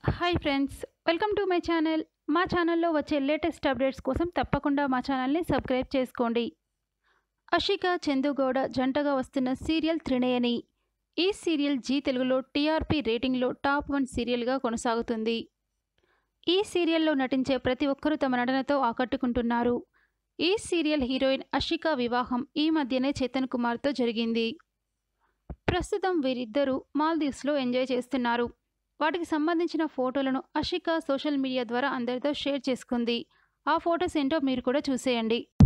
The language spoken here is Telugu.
hi friends welcome to my channel మా ఛానల్లో వచ్చే లేటెస్ట్ అప్డేట్స్ కోసం తప్పకుండా మా ఛానల్ని సబ్స్క్రైబ్ చేసుకోండి అషిక చందుగౌడ జంటగా వస్తున్న సీరియల్ త్రినయని ఈ సీరియల్ జీ తెలుగులో టీఆర్పీ రేటింగ్లో టాప్ వన్ సీరియల్గా కొనసాగుతుంది ఈ సీరియల్లో నటించే ప్రతి ఒక్కరూ తమ నటనతో ఆకట్టుకుంటున్నారు ఈ సీరియల్ హీరోయిన్ అషిక వివాహం ఈ మధ్యనే చేతన్ కుమార్తో జరిగింది ప్రస్తుతం వీరిద్దరూ మాల్దీవ్స్లో ఎంజాయ్ చేస్తున్నారు వాటికి సంబంధించిన ఫోటోలను అషిక సోషల్ మీడియా ద్వారా అందరితో షేర్ చేసుకుంది ఆ ఫొటోస్ ఏంటో మీరు కూడా చూసేయండి